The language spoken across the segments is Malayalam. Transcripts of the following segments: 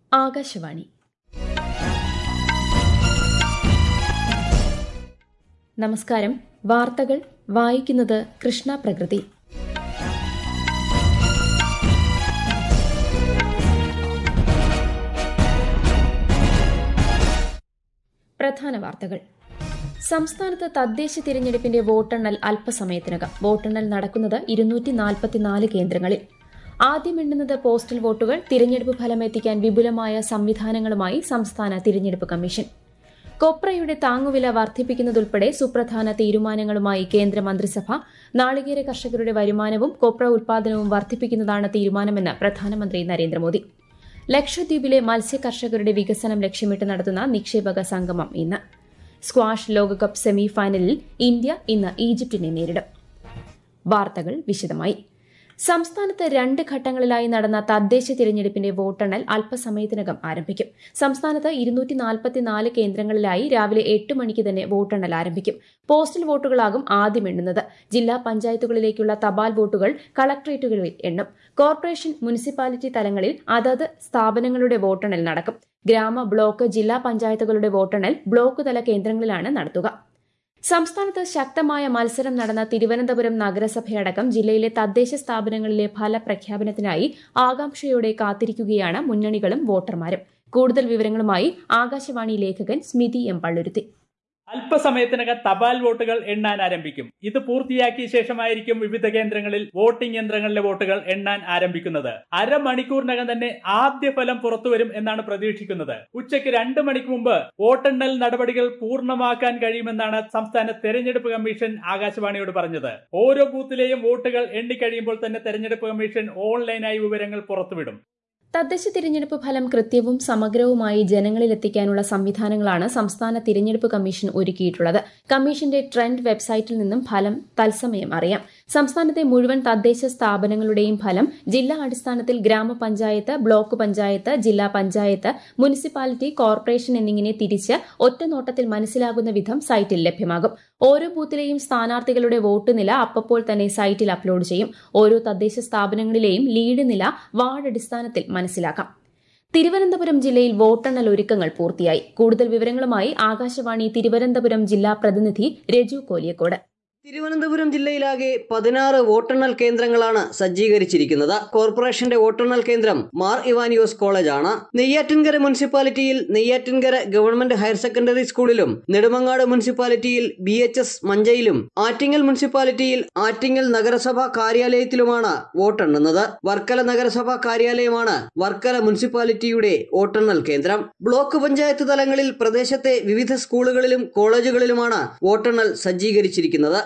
ആകാശവാണി നമസ്കാരം വാർത്തകൾ വായിക്കുന്നത് കൃഷ്ണ പ്രകൃതി പ്രധാന വാർത്തകൾ സംസ്ഥാനത്ത് തദ്ദേശ തിരഞ്ഞെടുപ്പിന്റെ വോട്ടെണ്ണൽ അല്പസമയത്തിനകം വോട്ടെണ്ണൽ നടക്കുന്നത് ഇരുന്നൂറ്റി നാൽപ്പത്തിനാല് കേന്ദ്രങ്ങളിൽ ആദ്യം എണ്ണുന്നത് പോസ്റ്റൽ വോട്ടുകൾ തിരഞ്ഞെടുപ്പ് ഫലം എത്തിക്കാൻ വിപുലമായ സംവിധാനങ്ങളുമായി സംസ്ഥാന തിരഞ്ഞെടുപ്പ് കമ്മീഷൻ കൊപ്രയുടെ താങ്ങുവില വർദ്ധിപ്പിക്കുന്നതുൾപ്പെടെ സുപ്രധാന തീരുമാനങ്ങളുമായി കേന്ദ്ര മന്ത്രിസഭ നാളികേര കർഷകരുടെ വരുമാനവും കൊപ്ര ഉൽപാദനവും വർദ്ധിപ്പിക്കുന്നതാണ് തീരുമാനമെന്ന് പ്രധാനമന്ത്രി നരേന്ദ്രമോദി ലക്ഷദ്വീപിലെ മത്സ്യ കർഷകരുടെ വികസനം ലക്ഷ്യമിട്ട് നടത്തുന്ന നിക്ഷേപക സംഗമം ഇന്ന് സ്ക്വാഷ് ലോകകപ്പ് സെമി ഫൈനലിൽ ഇന്ത്യ ഇന്ന് ഈജിപ്തിനെ നേരിടും വാർത്തകൾ വിശദമായി സംസ്ഥാനത്ത് രണ്ട് ഘട്ടങ്ങളിലായി നടന്ന തദ്ദേശ തിരഞ്ഞെടുപ്പിന്റെ വോട്ടെണ്ണൽ അല്പസമയത്തിനകം ആരംഭിക്കും സംസ്ഥാനത്ത് ഇരുന്നൂറ്റി നാൽപ്പത്തിനാല് കേന്ദ്രങ്ങളിലായി രാവിലെ എട്ട് മണിക്ക് തന്നെ വോട്ടെണ്ണൽ ആരംഭിക്കും പോസ്റ്റൽ വോട്ടുകളാകും ആദ്യം എണ്ണുന്നത് ജില്ലാ പഞ്ചായത്തുകളിലേക്കുള്ള തപാൽ വോട്ടുകൾ കളക്ടറേറ്റുകളിൽ എണ്ണും കോർപ്പറേഷൻ മുനിസിപ്പാലിറ്റി തലങ്ങളിൽ അതത് സ്ഥാപനങ്ങളുടെ വോട്ടെണ്ണൽ നടക്കും ഗ്രാമ ബ്ലോക്ക് ജില്ലാ പഞ്ചായത്തുകളുടെ വോട്ടെണ്ണൽ ബ്ലോക്ക് തല കേന്ദ്രങ്ങളിലാണ് നടത്തുക സംസ്ഥാനത്ത് ശക്തമായ മത്സരം നടന്ന തിരുവനന്തപുരം നഗരസഭയടക്കം ജില്ലയിലെ തദ്ദേശ സ്ഥാപനങ്ങളിലെ ഫലപ്രഖ്യാപനത്തിനായി ആകാംക്ഷയോടെ കാത്തിരിക്കുകയാണ് മുന്നണികളും വോട്ടർമാരും കൂടുതൽ വിവരങ്ങളുമായി ആകാശവാണി ലേഖകൻ സ്മിതി എം പള്ളുരുത്തി അല്പസമയത്തിനകം തപാൽ വോട്ടുകൾ എണ്ണാൻ ആരംഭിക്കും ഇത് പൂർത്തിയാക്കിയ ശേഷമായിരിക്കും വിവിധ കേന്ദ്രങ്ങളിൽ വോട്ടിംഗ് യന്ത്രങ്ങളിലെ വോട്ടുകൾ എണ്ണാൻ ആരംഭിക്കുന്നത് അരമണിക്കൂറിനകം തന്നെ ആദ്യ ഫലം പുറത്തുവരും എന്നാണ് പ്രതീക്ഷിക്കുന്നത് ഉച്ചയ്ക്ക് രണ്ട് മണിക്ക് മുമ്പ് വോട്ടെണ്ണൽ നടപടികൾ പൂർണ്ണമാക്കാൻ കഴിയുമെന്നാണ് സംസ്ഥാന തെരഞ്ഞെടുപ്പ് കമ്മീഷൻ ആകാശവാണിയോട് പറഞ്ഞത് ഓരോ ബൂത്തിലെയും വോട്ടുകൾ എണ്ണിക്കഴിയുമ്പോൾ തന്നെ തെരഞ്ഞെടുപ്പ് കമ്മീഷൻ ഓൺലൈനായി വിവരങ്ങൾ പുറത്തുവിടും തദ്ദേശ തിരഞ്ഞെടുപ്പ് ഫലം കൃത്യവും സമഗ്രവുമായി ജനങ്ങളിലെത്തിക്കാനുള്ള സംവിധാനങ്ങളാണ് സംസ്ഥാന തിരഞ്ഞെടുപ്പ് കമ്മീഷൻ ഒരുക്കിയിട്ടുള്ളത് കമ്മീഷന്റെ ട്രെൻഡ് വെബ്സൈറ്റിൽ നിന്നും ഫലം തത്സമയം അറിയാം സംസ്ഥാനത്തെ മുഴുവൻ തദ്ദേശ സ്ഥാപനങ്ങളുടെയും ഫലം ജില്ലാ അടിസ്ഥാനത്തിൽ ഗ്രാമപഞ്ചായത്ത് ബ്ലോക്ക് പഞ്ചായത്ത് ജില്ലാ പഞ്ചായത്ത് മുനിസിപ്പാലിറ്റി കോർപ്പറേഷൻ എന്നിങ്ങനെ തിരിച്ച് ഒറ്റനോട്ടത്തിൽ മനസ്സിലാകുന്ന വിധം സൈറ്റിൽ ലഭ്യമാകും ഓരോ ബൂത്തിലെയും സ്ഥാനാർത്ഥികളുടെ വോട്ട് നില അപ്പപ്പോൾ തന്നെ സൈറ്റിൽ അപ്ലോഡ് ചെയ്യും ഓരോ തദ്ദേശ സ്ഥാപനങ്ങളിലെയും ലീഡ് നില വാർഡ് അടിസ്ഥാനത്തിൽ മനസ്സിലാക്കാം തിരുവനന്തപുരം ജില്ലയിൽ വോട്ടെണ്ണൽ ഒരുക്കങ്ങൾ പൂർത്തിയായി കൂടുതൽ വിവരങ്ങളുമായി ആകാശവാണി തിരുവനന്തപുരം ജില്ലാ പ്രതിനിധി രജു കോലിയക്കോട് തിരുവനന്തപുരം ജില്ലയിലാകെ പതിനാറ് വോട്ടെണ്ണൽ കേന്ദ്രങ്ങളാണ് സജ്ജീകരിച്ചിരിക്കുന്നത് കോർപ്പറേഷന്റെ വോട്ടെണ്ണൽ കേന്ദ്രം മാർ ഇവാനിയോസ് കോളേജാണ് നെയ്യാറ്റിൻകര മുനിസിപ്പാലിറ്റിയിൽ നെയ്യാറ്റിൻകര ഗവൺമെന്റ് ഹയർ സെക്കൻഡറി സ്കൂളിലും നെടുമങ്ങാട് മുനിസിപ്പാലിറ്റിയിൽ ബി എച്ച് എസ് മഞ്ചയിലും ആറ്റിങ്ങൽ മുനിസിപ്പാലിറ്റിയിൽ ആറ്റിങ്ങൽ നഗരസഭാ കാര്യാലയത്തിലുമാണ് വോട്ടെണ്ണുന്നത് വർക്കല നഗരസഭാ കാര്യാലയമാണ് വർക്കല മുനിസിപ്പാലിറ്റിയുടെ വോട്ടെണ്ണൽ കേന്ദ്രം ബ്ലോക്ക് പഞ്ചായത്ത് തലങ്ങളിൽ പ്രദേശത്തെ വിവിധ സ്കൂളുകളിലും കോളേജുകളിലുമാണ് വോട്ടെണ്ണൽ സജ്ജീകരിച്ചിരിക്കുന്നത്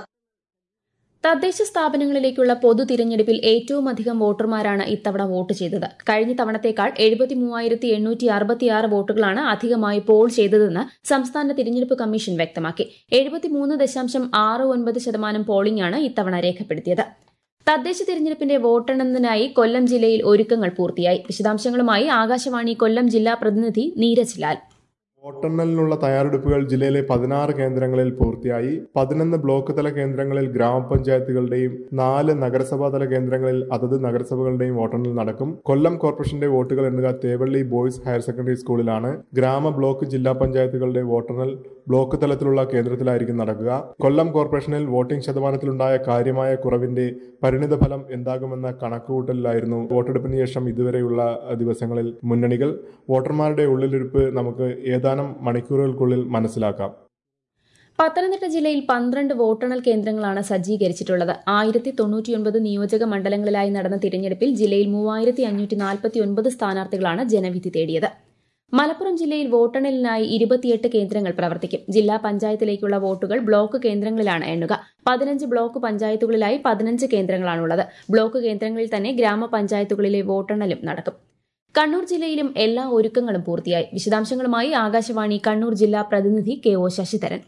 തദ്ദേശ സ്ഥാപനങ്ങളിലേക്കുള്ള പൊതു തിരഞ്ഞെടുപ്പിൽ ഏറ്റവും അധികം വോട്ടർമാരാണ് ഇത്തവണ വോട്ട് ചെയ്തത് കഴിഞ്ഞ തവണത്തേക്കാൾ എഴുപത്തി മൂവായിരത്തി എണ്ണൂറ്റി അറുപത്തിയാറ് വോട്ടുകളാണ് അധികമായി പോൾ ചെയ്തതെന്ന് സംസ്ഥാന തിരഞ്ഞെടുപ്പ് കമ്മീഷൻ വ്യക്തമാക്കി എഴുപത്തിമൂന്ന് ദശാംശം ആറ് ഒൻപത് ശതമാനം പോളിംഗാണ് ഇത്തവണ രേഖപ്പെടുത്തിയത് തദ്ദേശ തിരഞ്ഞെടുപ്പിന്റെ വോട്ടെണ്ണലിനായി കൊല്ലം ജില്ലയിൽ ഒരുക്കങ്ങൾ പൂർത്തിയായി വിശദാംശങ്ങളുമായി ആകാശവാണി കൊല്ലം ജില്ലാ പ്രതിനിധി നീരജ് ലാൽ വോട്ടെണ്ണലിനുള്ള തയ്യാറെടുപ്പുകൾ ജില്ലയിലെ പതിനാറ് കേന്ദ്രങ്ങളിൽ പൂർത്തിയായി പതിനൊന്ന് ബ്ലോക്ക് തല കേന്ദ്രങ്ങളിൽ ഗ്രാമപഞ്ചായത്തുകളുടെയും നാല് നഗരസഭാ തല കേന്ദ്രങ്ങളിൽ അതത് നഗരസഭകളുടെയും വോട്ടെണ്ണൽ നടക്കും കൊല്ലം കോർപ്പറേഷന്റെ വോട്ടുകൾ എണ്ണുക തേവള്ളി ബോയ്സ് ഹയർ സെക്കൻഡറി സ്കൂളിലാണ് ഗ്രാമ ബ്ലോക്ക് ജില്ലാ പഞ്ചായത്തുകളുടെ വോട്ടെണ്ണൽ ബ്ലോക്ക് തലത്തിലുള്ള കേന്ദ്രത്തിലായിരിക്കും നടക്കുക കൊല്ലം കോർപ്പറേഷനിൽ വോട്ടിംഗ് ശതമാനത്തിലുണ്ടായ കാര്യമായ കുറവിന്റെ പരിണിത ഫലം എന്താകുമെന്ന കണക്കുകൂട്ടലിലായിരുന്നു വോട്ടെടുപ്പിന് ശേഷം ഇതുവരെയുള്ള ദിവസങ്ങളിൽ മുന്നണികൾ വോട്ടർമാരുടെ ഉള്ളിലിരിപ്പ് നമുക്ക് ഏതാനും മണിക്കൂറുകൾക്കുള്ളിൽ മനസ്സിലാക്കാം പത്തനംതിട്ട ജില്ലയിൽ പന്ത്രണ്ട് വോട്ടെണ്ണൽ കേന്ദ്രങ്ങളാണ് സജ്ജീകരിച്ചിട്ടുള്ളത് ആയിരത്തി തൊണ്ണൂറ്റിയൊൻപത് നിയോജക മണ്ഡലങ്ങളിലായി നടന്ന തിരഞ്ഞെടുപ്പിൽ ജില്ലയിൽ മൂവായിരത്തി അഞ്ഞൂറ്റി നാൽപ്പത്തിയൊൻപത് സ്ഥാനാർത്ഥികളാണ് ജനവിധി തേടിയത് മലപ്പുറം ജില്ലയിൽ വോട്ടെണ്ണലിനായി ഇരുപത്തിയെട്ട് കേന്ദ്രങ്ങൾ പ്രവർത്തിക്കും ജില്ലാ പഞ്ചായത്തിലേക്കുള്ള വോട്ടുകൾ ബ്ലോക്ക് കേന്ദ്രങ്ങളിലാണ് എണ്ണുക പതിനഞ്ച് ബ്ലോക്ക് പഞ്ചായത്തുകളിലായി പതിനഞ്ച് കേന്ദ്രങ്ങളാണുള്ളത് ബ്ലോക്ക് കേന്ദ്രങ്ങളിൽ തന്നെ ഗ്രാമപഞ്ചായത്തുകളിലെ വോട്ടെണ്ണലും നടക്കും കണ്ണൂർ ജില്ലയിലും എല്ലാ ഒരുക്കങ്ങളും പൂർത്തിയായി വിശദാംശങ്ങളുമായി ആകാശവാണി കണ്ണൂർ ജില്ലാ പ്രതിനിധി കെ ഒ ശശിധരൻ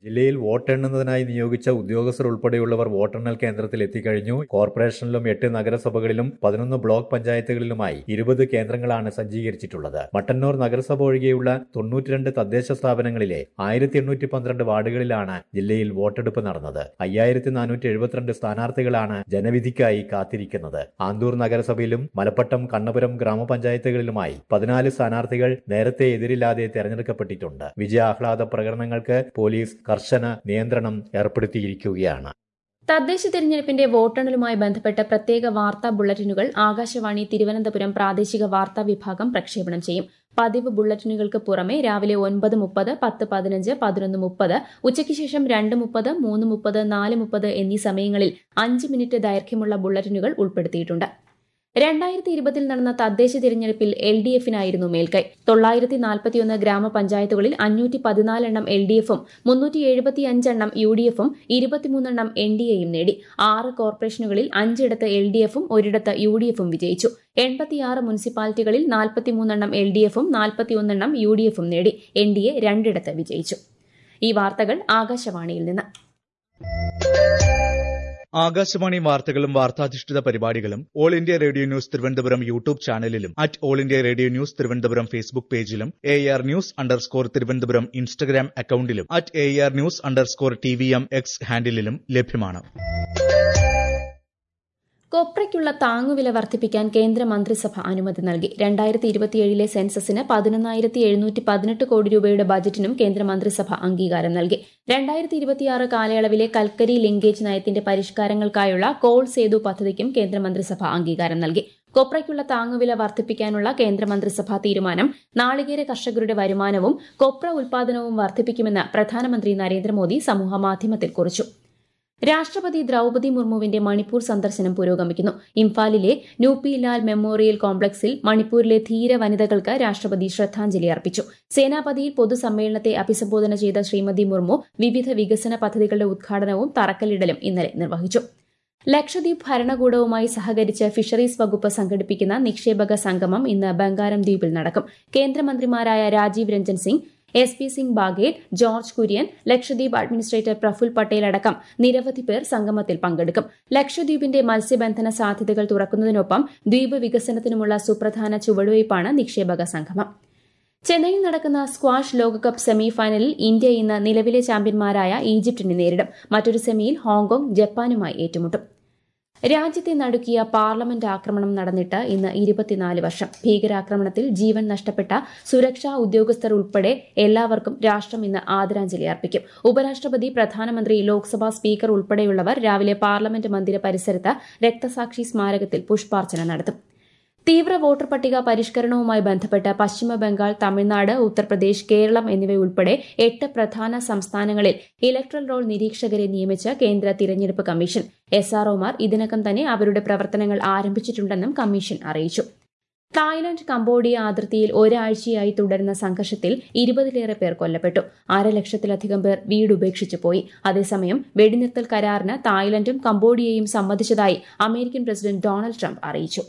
ജില്ലയിൽ വോട്ടെണ്ണുന്നതിനായി നിയോഗിച്ച ഉദ്യോഗസ്ഥർ ഉൾപ്പെടെയുള്ളവർ വോട്ടെണ്ണൽ കേന്ദ്രത്തിൽ എത്തിക്കഴിഞ്ഞു കോർപ്പറേഷനിലും എട്ട് നഗരസഭകളിലും പതിനൊന്ന് ബ്ലോക്ക് പഞ്ചായത്തുകളിലുമായി ഇരുപത് കേന്ദ്രങ്ങളാണ് സജ്ജീകരിച്ചിട്ടുള്ളത് മട്ടന്നൂർ നഗരസഭ ഒഴികെയുള്ള തൊണ്ണൂറ്റിരണ്ട് തദ്ദേശ സ്ഥാപനങ്ങളിലെ ആയിരത്തി എണ്ണൂറ്റി പന്ത്രണ്ട് വാർഡുകളിലാണ് ജില്ലയിൽ വോട്ടെടുപ്പ് നടന്നത് അയ്യായിരത്തി നാനൂറ്റി എഴുപത്തിരണ്ട് സ്ഥാനാർത്ഥികളാണ് ജനവിധിക്കായി കാത്തിരിക്കുന്നത് ആന്തൂർ നഗരസഭയിലും മലപ്പട്ടം കണ്ണപുരം ഗ്രാമപഞ്ചായത്തുകളിലുമായി പതിനാല് സ്ഥാനാർത്ഥികൾ നേരത്തെ എതിരില്ലാതെ തെരഞ്ഞെടുക്കപ്പെട്ടിട്ടുണ്ട് വിജയാഹ്ലാദ പ്രകടനങ്ങൾക്ക് പോലീസ് കർശന നിയന്ത്രണം ഏർപ്പെടുത്തിയിരിക്കുകയാണ് തദ്ദേശ തിരഞ്ഞെടുപ്പിന്റെ വോട്ടെണ്ണലുമായി ബന്ധപ്പെട്ട പ്രത്യേക വാർത്താ ബുള്ളറ്റിനുകൾ ആകാശവാണി തിരുവനന്തപുരം പ്രാദേശിക വാർത്താ വിഭാഗം പ്രക്ഷേപണം ചെയ്യും പതിവ് ബുള്ളറ്റിനുകൾക്ക് പുറമെ രാവിലെ ഒൻപത് മുപ്പത് പത്ത് പതിനഞ്ച് പതിനൊന്ന് മുപ്പത് ഉച്ചയ്ക്ക് ശേഷം രണ്ട് മുപ്പത് മൂന്ന് മുപ്പത് നാല് മുപ്പത് എന്നീ സമയങ്ങളിൽ അഞ്ച് മിനിറ്റ് ദൈർഘ്യമുള്ള ബുള്ളറ്റിനുകൾ ഉൾപ്പെടുത്തിയിട്ടുണ്ട് രണ്ടായിരത്തി ഇരുപതിൽ നടന്ന തദ്ദേശ തിരഞ്ഞെടുപ്പിൽ എൽ ഡി എഫിനായിരുന്നു മേൽക്കൈ തൊള്ളായിരത്തി നാൽപ്പത്തിയൊന്ന് ഗ്രാമപഞ്ചായത്തുകളിൽ അഞ്ഞൂറ്റി പതിനാലെണ്ണം എൽ ഡി എഫും മുന്നൂറ്റി എഴുപത്തിയഞ്ചെണ്ണം യു ഡി എഫും ഇരുപത്തിമൂന്നെണ്ണം എൻ ഡി എയും നേടി ആറ് കോർപ്പറേഷനുകളിൽ അഞ്ചിടത്ത് എൽ ഡി എഫും ഒരിടത്ത് യു ഡി എഫും വിജയിച്ചു എൺപത്തിയാറ് മുനിസിപ്പാലിറ്റികളിൽ നാൽപ്പത്തിമൂന്നെണ്ണം എൽ ഡി എഫും നാൽപ്പത്തിയൊന്നെണ്ണം യു ഡി എഫും നേടി എൻ ഡി എ രണ്ടിടത്ത് വിജയിച്ചു ഈ വാർത്തകൾ ആകാശവാണിയിൽ നിന്ന് ആകാശവാണി വാർത്തകളും വാർത്താധിഷ്ഠിത പരിപാടികളും all India radio news Thiruvananthapuram YouTube ചാനലിലും at all India radio news Thiruvananthapuram Facebook പേജിലും A R news underscore Thiruvananthapuram Instagram അക്കൌണ്ടിലും at A R news underscore T V M X ഹാൻഡിലും ലഭ്യമാണ് കൊപ്രയ്ക്കുള്ള താങ്ങുവില വർദ്ധിപ്പിക്കാൻ കേന്ദ്ര മന്ത്രിസഭ അനുമതി നൽകി രണ്ടായിരത്തി ഇരുപത്തിയേഴിലെ സെൻസസിന് പതിനൊന്നായിരത്തി എഴുന്നൂറ്റി പതിനെട്ട് കോടി രൂപയുടെ ബജറ്റിനും കേന്ദ്ര മന്ത്രിസഭ അംഗീകാരം നൽകി രണ്ടായിരത്തി ഇരുപത്തിയാറ് കാലയളവിലെ കൽക്കരി ലിങ്കേജ് നയത്തിന്റെ പരിഷ്കാരങ്ങൾക്കായുള്ള കോൾ സേതു പദ്ധതിക്കും കേന്ദ്രമന്ത്രിസഭ അംഗീകാരം നൽകി കൊപ്രയ്ക്കുള്ള താങ്ങുവില വർദ്ധിപ്പിക്കാനുള്ള കേന്ദ്രമന്ത്രിസഭാ തീരുമാനം നാളികേര കർഷകരുടെ വരുമാനവും കൊപ്ര ഉൽപാദനവും വർദ്ധിപ്പിക്കുമെന്ന് പ്രധാനമന്ത്രി നരേന്ദ്രമോദി സമൂഹമാധ്യമത്തിൽ കുറിച്ചു രാഷ്ട്രപതി ദ്രൌപതി മുർമുവിന്റെ മണിപ്പൂർ സന്ദർശനം പുരോഗമിക്കുന്നു ഇംഫാലിലെ നൂപ്പിലാൽ മെമ്മോറിയൽ കോംപ്ലക്സിൽ മണിപ്പൂരിലെ ധീര വനിതകൾക്ക് രാഷ്ട്രപതി ശ്രദ്ധാഞ്ജലി അർപ്പിച്ചു സേനാപതിയിൽ പൊതുസമ്മേളനത്തെ അഭിസംബോധന ചെയ്ത ശ്രീമതി മുർമു വിവിധ വികസന പദ്ധതികളുടെ ഉദ്ഘാടനവും തറക്കല്ലിടലും ഇന്നലെ നിർവഹിച്ചു ലക്ഷദ്വീപ് ഭരണകൂടവുമായി സഹകരിച്ച് ഫിഷറീസ് വകുപ്പ് സംഘടിപ്പിക്കുന്ന നിക്ഷേപക സംഗമം ഇന്ന് ബംഗാരം ദ്വീപിൽ നടക്കും കേന്ദ്രമന്ത്രിമാരായ Rajiv Ranjan Singh S P Singh Baghel George Kurian Lakshadweep administrator Praful Patel അടക്കം നിരവധി പേർ സംഗമത്തിൽ പങ്കെടുക്കും ലക്ഷദ്വീപിന്റെ മത്സ്യബന്ധന സാധ്യതകൾ തുറക്കുന്നതിനൊപ്പം ദ്വീപ് വികസനത്തിനുമുള്ള സുപ്രധാന ചുവടുവയ്പ്പാണ് നിക്ഷേപക സംഗമം ചെന്നൈയിൽ നടക്കുന്ന സ്ക്വാഷ് ലോകകപ്പ് സെമി ഫൈനലിൽ ഇന്ത്യ ഇന്ന് നിലവിലെ ചാമ്പ്യന്മാരായ ഈജിപ്തിനെ നേരിടും മറ്റൊരു സെമിയിൽ ഹോങ്കോങ് ജപ്പാനുമായി ഏറ്റുമുട്ടും രാജ്യത്തെ നടുക്കിയ പാർലമെന്റ് ആക്രമണം നടന്നിട്ട് ഇന്ന് ഇരുപത്തിനാല് വർഷം ഭീകരാക്രമണത്തിൽ ജീവൻ നഷ്ടപ്പെട്ട സുരക്ഷാ ഉദ്യോഗസ്ഥർ ഉൾപ്പെടെ എല്ലാവർക്കും രാഷ്ട്രം ഇന്ന് ആദരാഞ്ജലി അർപ്പിക്കും ഉപരാഷ്ട്രപതി പ്രധാനമന്ത്രി ലോക്സഭാ സ്പീക്കർ ഉൾപ്പെടെയുള്ളവർ രാവിലെ പാർലമെന്റ് മന്ദിര പരിസരത്ത് രക്തസാക്ഷി സ്മാരകത്തിൽ പുഷ്പാർച്ചന നടത്തും തീവ്ര വോട്ടർ പട്ടിക പരിഷ്കരണവുമായി ബന്ധപ്പെട്ട് പശ്ചിമ ബംഗാൾ തമിഴ്നാട് ഉത്തർപ്രദേശ് കേരളം എന്നിവയുൾപ്പെടെ എട്ട് പ്രധാന സംസ്ഥാനങ്ങളിൽ ഇലക്ട്രൽ റോൾ നിരീക്ഷകരെ നിയമിച്ച് കേന്ദ്ര തിരഞ്ഞെടുപ്പ് കമ്മീഷൻ എസ്ആർഒമാർ ഇതിനകം തന്നെ അവരുടെ പ്രവർത്തനങ്ങൾ ആരംഭിച്ചിട്ടുണ്ടെന്നും കമ്മീഷൻ അറിയിച്ചു തായ്ലൻഡ് കംബോഡിയ അതിർത്തിയിൽ ഒരാഴ്ചയായി തുടരുന്ന സംഘർഷത്തിൽ ഇരുപതിലേറെ പേർ കൊല്ലപ്പെട്ടു അരലക്ഷത്തിലധികം പേർ വീടുപേക്ഷിച്ചു പോയി അതേസമയം വെടിനിർത്തൽ കരാറിന് തായ്ലൻഡും കംബോഡിയയും സമ്മതിച്ചതായി അമേരിക്കൻ പ്രസിഡന്റ് ഡൊണാൾഡ് ട്രംപ് അറിയിച്ചു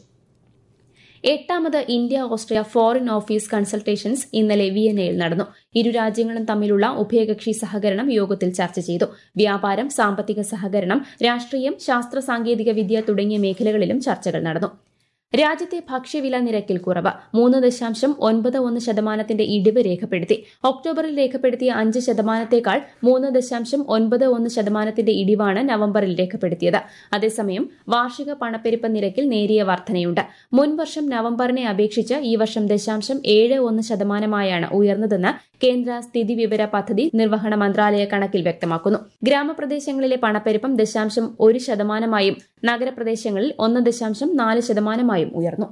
എട്ടാമത് India Austria foreign office consultations ഇന്നലെ വിയന്നയിൽ നടന്നു ഇരു രാജ്യങ്ങളും തമ്മിലുള്ള ഉഭയകക്ഷി സഹകരണം യോഗത്തിൽ ചർച്ച ചെയ്തു വ്യാപാരം സാമ്പത്തിക സഹകരണം രാഷ്ട്രീയം ശാസ്ത്ര സാങ്കേതിക വിദ്യ തുടങ്ങിയ മേഖലകളിലും ചർച്ചകൾ നടന്നു രാജ്യത്തെ ഭക്ഷ്യവില നിരക്കിൽ കുറവ് മൂന്ന് ദശാംശം ഒൻപത് ഒന്ന് ശതമാനത്തിന്റെ ഇടിവ് രേഖപ്പെടുത്തി ഒക്ടോബറിൽ രേഖപ്പെടുത്തിയ അഞ്ച് ശതമാനത്തേക്കാൾ മൂന്ന് ദശാംശം ഒൻപത് ഒന്ന് ശതമാനത്തിന്റെ ഇടിവാണ് നവംബറിൽ രേഖപ്പെടുത്തിയത് അതേസമയം വാർഷിക പണപ്പെരുപ്പ നിരക്കിൽ നേരിയ വർധനയുണ്ട് മുൻവർഷം നവംബറിനെ അപേക്ഷിച്ച് ഈ വർഷം ദശാംശം ഏഴ് ഒന്ന് ശതമാനമായാണ് ഉയർന്നതെന്ന് കേന്ദ്ര സ്ഥിതിവിവര പദ്ധതി നിർവഹണ മന്ത്രാലയ കണക്കിൽ വ്യക്തമാക്കുന്നു ഗ്രാമപ്രദേശങ്ങളിലെ പണപ്പെരുപ്പം ദശാംശം ഒരു ശതമാനമായും നഗരപ്രദേശങ്ങളിൽ ഒന്ന് ദശാംശം നാല് ശതമാനമായും ഉയർന്നു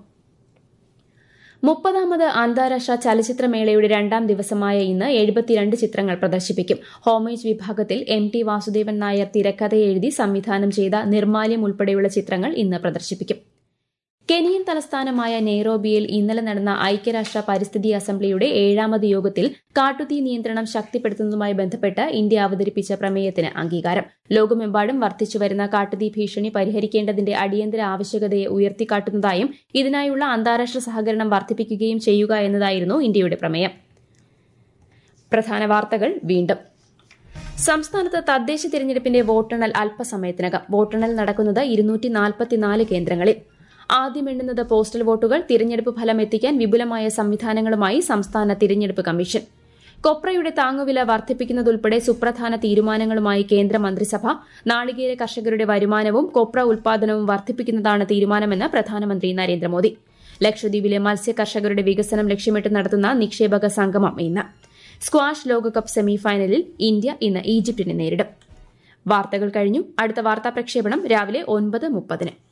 മുപ്പതാമത് അന്താരാഷ്ട്ര ചലച്ചിത്രമേളയുടെ രണ്ടാം ദിവസമായ ഇന്ന് എഴുപത്തിരണ്ട് ചിത്രങ്ങൾ പ്രദർശിപ്പിക്കും ഹോമേജ് വിഭാഗത്തിൽ എം ടി വാസുദേവൻ നായർ തിരക്കഥയെഴുതി സംവിധാനം ചെയ്ത നിർമാല്യം ഉൾപ്പെടെയുള്ള ചിത്രങ്ങൾ ഇന്ന് പ്രദർശിപ്പിക്കും കെനിയൻ തലസ്ഥാനമായ നെയ്റോബിയിൽ ഇന്നലെ നടന്ന ഐക്യരാഷ്ട്ര പരിസ്ഥിതി അസംബ്ലിയുടെ ഏഴാമത് യോഗത്തിൽ കാട്ടുതീ നിയന്ത്രണം ശക്തിപ്പെടുത്തുന്നതുമായി ബന്ധപ്പെട്ട് ഇന്ത്യ അവതരിപ്പിച്ച പ്രമേയത്തിന് അംഗീകാരം ലോകമെമ്പാടും വർദ്ധിച്ചുവരുന്ന കാട്ടുതീ ഭീഷണി പരിഹരിക്കേണ്ടതിന്റെ അടിയന്തര ആവശ്യകതയെ ഉയർത്തിക്കാട്ടുന്നതായും ഇതിനായുള്ള അന്താരാഷ്ട്ര സഹകരണം വർദ്ധിപ്പിക്കുകയും ചെയ്യുക എന്നതായിരുന്നു ഇന്ത്യയുടെ പ്രമേയം പ്രധാന വാർത്തകൾ വീണ്ടും സംസ്ഥാനത്ത് തദ്ദേശ തിരഞ്ഞെടുപ്പിന്റെ വോട്ടെണ്ണൽ അല്പസമയത്തിനകം വോട്ടെണ്ണൽ നടക്കുന്നത് ഇരുന്നൂറ്റി നാൽപ്പത്തിനാല് കേന്ദ്രങ്ങളിൽ ആദ്യം എണ്ണുന്നത് പോസ്റ്റൽ വോട്ടുകൾ തിരഞ്ഞെടുപ്പ് ഫലം എത്തിക്കാൻ വിപുലമായ സംവിധാനങ്ങളുമായി സംസ്ഥാന തിരഞ്ഞെടുപ്പ് കമ്മീഷൻ കൊപ്രയുടെ താങ്ങുവില വർദ്ധിപ്പിക്കുന്നതുൾപ്പെടെ സുപ്രധാന തീരുമാനങ്ങളുമായി കേന്ദ്ര മന്ത്രിസഭ നാളികേര കർഷകരുടെ വരുമാനവും കൊപ്ര ഉൽപാദനവും വർദ്ധിപ്പിക്കുന്നതാണ് തീരുമാനമെന്ന് പ്രധാനമന്ത്രി നരേന്ദ്രമോദി ലക്ഷദ്വീപിലെ മത്സ്യ കർഷകരുടെ വികസനം ലക്ഷ്യമിട്ട് നടത്തുന്ന നിക്ഷേപക സംഗമം ഇന്ന് സ്ക്വാഷ് ലോകകപ്പ് സെമിഫൈനലിൽ ഇന്ത്യ ഇന്ന് ഈജിപ്തിനെ നേരിടും വാർത്തകൾ കഴിഞ്ഞു അടുത്ത വാർത്താ പ്രക്ഷേപണം രാവിലെ ഒൻപത് മുപ്പതിന്